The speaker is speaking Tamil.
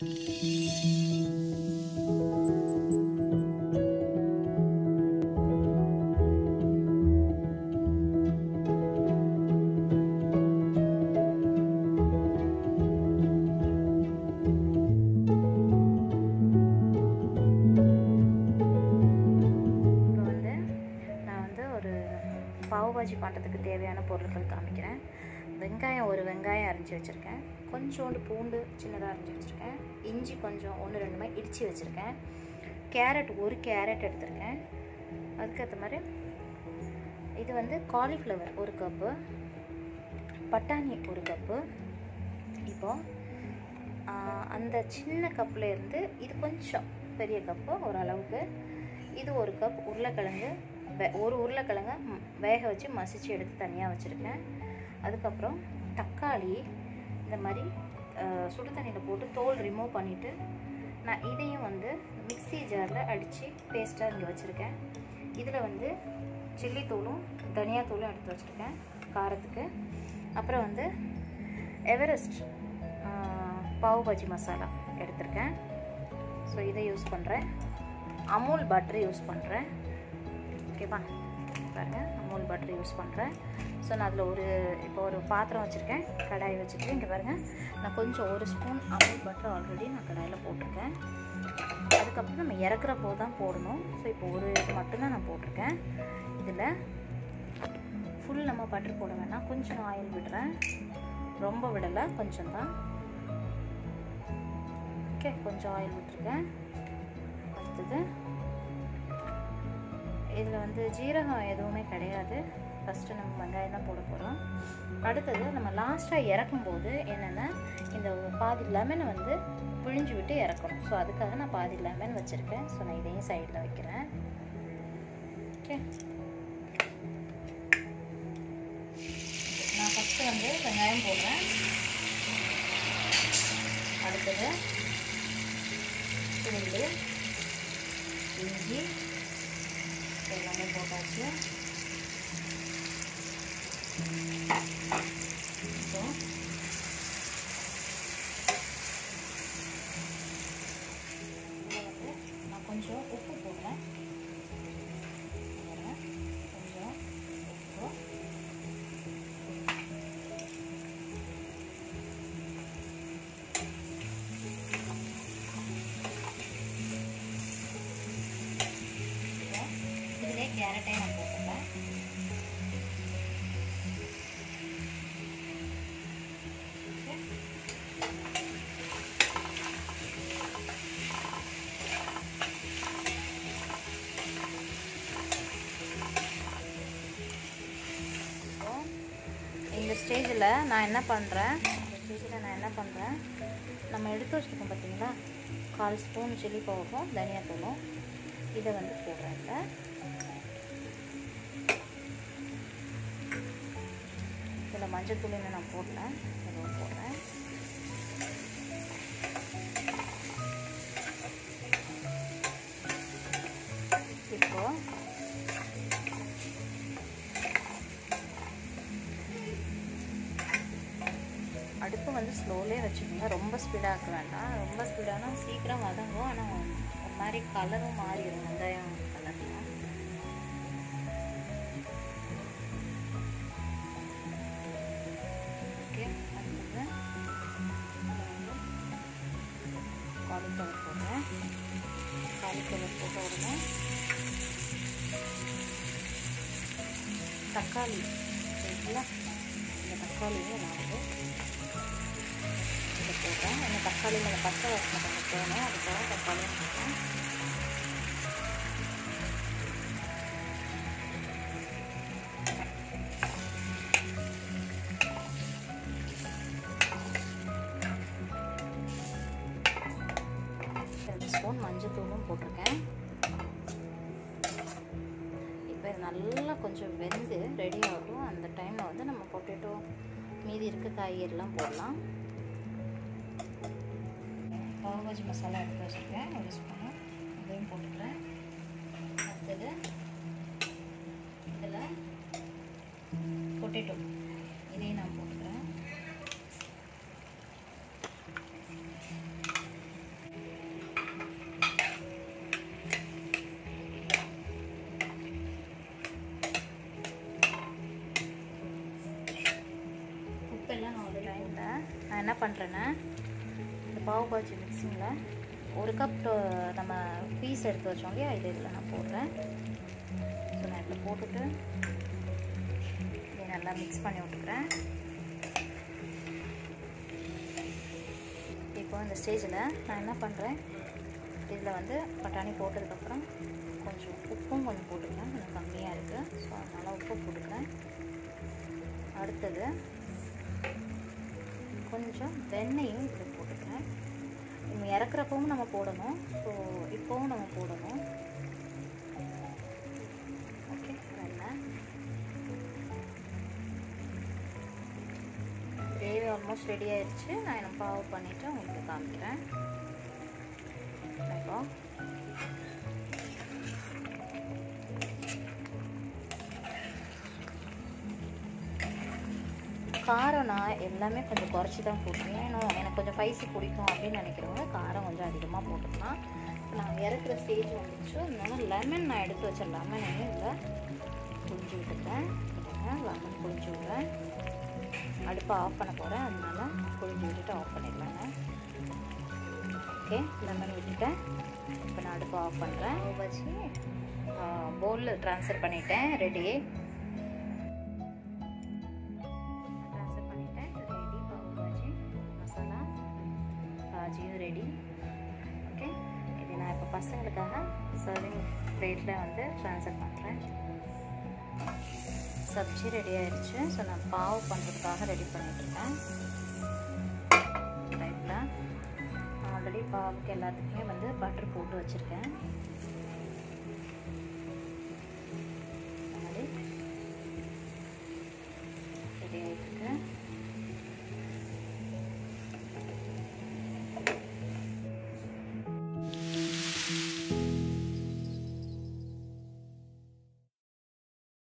இப்போ வந்து நான் வந்து ஒரு பாவ் பாஜி பண்ணுறதுக்கு தேவையான பொருட்கள் காமிக்கிறேன் வெங்காயம் ஒரு வெங்காயம் அரிஞ்சு வச்சுருக்கேன் கொஞ்சோண்டு பூண்டு சின்னதாக அரிஞ்சு வச்சுருக்கேன் இஞ்சி கொஞ்சம் ஒன்று ரெண்டு மாதிரி இடித்து வச்சுருக்கேன் கேரட் ஒரு கேரட் எடுத்திருக்கேன் அதுக்கேற்ற மாதிரி இது வந்து காலிஃப்ளவர் ஒரு கப்பு பட்டாணி ஒரு கப்பு இப்போது அந்த சின்ன கப்பில் இருந்து இது கொஞ்சம் பெரிய கப்பு ஓரளவுக்கு இது ஒரு கப் உருளைக்கிழங்கு வே- ஒரு உருளைக்கிழங்க ம், வேக வச்சு மசிச்சு எடுத்து தனியாக வச்சுருக்கேன் அதுக்கப்புறம் தக்காளி இந்த மாதிரி அஹ், சுடு தண்ணியில் போட்டு தோல் ரிமூவ் பண்ணிவிட்டு நான் இதையும் வந்து மிக்ஸி ஜாரில் அடித்து பேஸ்ட்டாக இங்கே வச்சுருக்கேன் இதில் வந்து சில்லி தூளும் தனியா தூளும் எடுத்து வச்சுருக்கேன் காரத்துக்கு அப்புறம் வந்து எவரெஸ்ட் ஆஹ், பாவ் பாஜி மசாலா எடுத்திருக்கேன் ஸோ இதை யூஸ் பண்ணுறேன் அமுல் பட்டர் யூஸ் பண்ணுறேன் ஓகேவா பாருங்கள் அமுல் பட்டர் யூஸ் பண்ணுறேன் ஸோ நான் அதில் ஒரு இப்போ ஒரு பாத்திரம் வச்சுருக்கேன் கடாய் வச்சுருக்கேன் இங்கே பாருங்கள் நான் கொஞ்சம் ஒரு ஸ்பூன் அமுல் பட்டர் ஆல்ரெடி நான் கடாயில் போட்டிருக்கேன் அதுக்கப்புறம் நம்ம இறக்குற போது தான் போடணும் ஸோ இப்போ ஒரு இது மட்டும்தான் நான் போட்டிருக்கேன் இதில் ஃபுல் நம்ம பட்டர் போட வேணாம் கொஞ்சம் ஆயில் விடுறேன் ரொம்ப விடலை கொஞ்சம் தான் ஓகே கொஞ்சம் ஆயில் விட்டுருக்கேன் அடுத்தது இதில் வந்து ஜீரகம் எதுவுமே கிடையாது ஃபஸ்ட்டு நம்ம வெங்காயம் தான் போட போகிறோம் அடுத்தது நம்ம லாஸ்ட்டாக இறக்கும்போது என்னென்னா இந்த பாதி லெமனை வந்து பிழிஞ்சு விட்டு இறக்கணும் ஸோ அதுக்காக நான் பாதி லெமன் வச்சுருக்கேன் ஸோ நான் இதையும் சைடில் வைக்கிறேன் ஓகே நான் ஃபஸ்ட்டு வந்து வெங்காயம் போடுறேன் அடுத்தது பூண்டு இஞ்சி எல்லாமே போட்டாச்சு இப்போ இதில் வந்து நான் கொஞ்சம் உப்பு போடுறேன் போடுறேன். கொஞ்சம் உப்பு இப்போ இதிலே கேரட்டையும் நான் போட்டுப்பேன் இப்போ இந்த ஸ்டேஜில் நான் என்ன பண்ணுறேன் இந்த ஸ்டேஜில் நான் என்ன பண்ணுறேன் நம்ம எடுத்து வச்சுருக்கோம் பார்த்தீங்களா கால் ஸ்பூன் சில்லி பவுடரும் தனியாத்தூளும் இதை வந்து போடுறேன் இதில் இதில் மஞ்சள் தூள் இன்னும் நான் போடல இதுவும் போடுறேன் இப்போ அடுப்பு வந்து ஸ்லோலே வச்சுக்கோங்க ரொம்ப ஸ்பீடாக ஆக்க வேண்டாம் ரொம்ப ஸ்பீடானா சீக்கிரம் வதங்கும் ஆனால் ஒரு மாதிரி கலரும் மாறிடும் வெங்காயம் கலர்லாம் ஓகே அடுத்தது காலிஃப்ளவர் போடுறேன் காலிஃப்ளவர் போட்ட உடனே தக்காளி இருக்குல்ல இந்த தக்காளியை நான் வந்து இதை போடுறேன் இந்த தக்காளி மேலே பச்சை வாசனை கொஞ்சம் போகணும் அதுக்காக தக்காளியும் போடுறேன் ரெண்டு ஸ்பூன் மஞ்சள் தூளும் போட்டிருக்கேன் இப்போ இது நல்லா கொஞ்சம் வெந்து ரெடி ஆகட்டும் அந்த டைமில் வந்து நம்ம பொட்டேட்டோ மீதி இருக்க காய்கறிலாம் போடலாம் பாவபாஜி மசாலா எடுத்து வச்சுருக்கேன் ஒரு ஸ்பூனு அதையும் போட்டுக்கிறேன் அடுத்தது இதில் பொட்டேட்டோ இதையும் நான் போட்டுக்கிறேன் பண்ணுறேன்னா இந்த பாவு பாஜி மிக்சிங்கில் ஒரு கப் நம்ம பீஸ் எடுத்து வச்சோம் இல்லையா இது இதில் நான் போடுறேன் ஸோ நான் இதில் போட்டுட்டு இதை நல்லா மிக்ஸ் பண்ணி விட்டுக்கிறேன் இப்போ இந்த ஸ்டேஜில் நான் என்ன பண்ணுறேன் இதில் வந்து பட்டாணி போட்டதுக்கப்புறம் கொஞ்சம் உப்பும் கொஞ்சம் போட்டுக்கிறேன் கொஞ்சம் கம்மியாக இருக்குது ஸோ அதனால் உப்பு போட்டுக்கிறேன் அடுத்தது கொஞ்சம் வெண்ணெயும் இதில் போட்டுக்கிறேன் இங்கே இறக்குறப்பவும் நம்ம போடணும் ஸோ இப்போவும் நம்ம போடணும் ஓகே வெண்ணெய் கிரேவி ஆல்மோஸ்ட் ரெடி ஆயிடுச்சு நான் என்ன பாவு பண்ணிவிட்டு உங்களுக்கு காமிக்கிறேன் இப்போ காரம் நான் எல்லாமே கொஞ்சம் குறைச்சி தான் போட்டுருவேன் ஏன்னா எனக்கு கொஞ்சம் ஸ்பைசி பிடிக்கும் அப்படின்னு நினைக்கிறவங்க காரம் கொஞ்சம் அதிகமாக போட்டுக்கலாம் இப்போ நான் இறக்குற ஸ்டேஜ் வந்துச்சு அதனால லெமன் நான் எடுத்து வச்ச லெமனையும் இதில் புளிஞ்சு விட்டுக்கிறேன் லெமன் புளிஞ்சு விட்றேன் அடுப்பை ஆஃப் பண்ண போகிறேன் அதனால புளிஞ்சு விட்டுட்டு ஆஃப் பண்ணிடலாங்க ஓகே லெமன் விட்டுட்டேன் இப்போ நான் அடுப்பை ஆஃப் பண்ணுறேன் வச்சு பவுலில் ட்ரான்ஸ்ஃபர் பண்ணிட்டேன் ரெடி ட்ரான்ஸ்ஃபர் பண்ணிட்டேன் ரெடி பாவு பாஜி மசாலா பாஜியும் ரெடி ஓகே இது நான் இப்போ பசங்களுக்காக சர்விங் பிளேட்டில் வந்து ட்ரான்ஸ்ஃபர் பண்ணுறேன் சப்ஜி ரெடி ஆயிடுச்சு ஸோ நான் பாவு பண்ணுறதுக்காக ரெடி பண்ணிட்டுருக்கேன் ரைட்டில் ஆல்ரெடி பாவுக்கு எல்லாத்துக்குமே வந்து பட்டர் போட்டு வச்சுருக்கேன்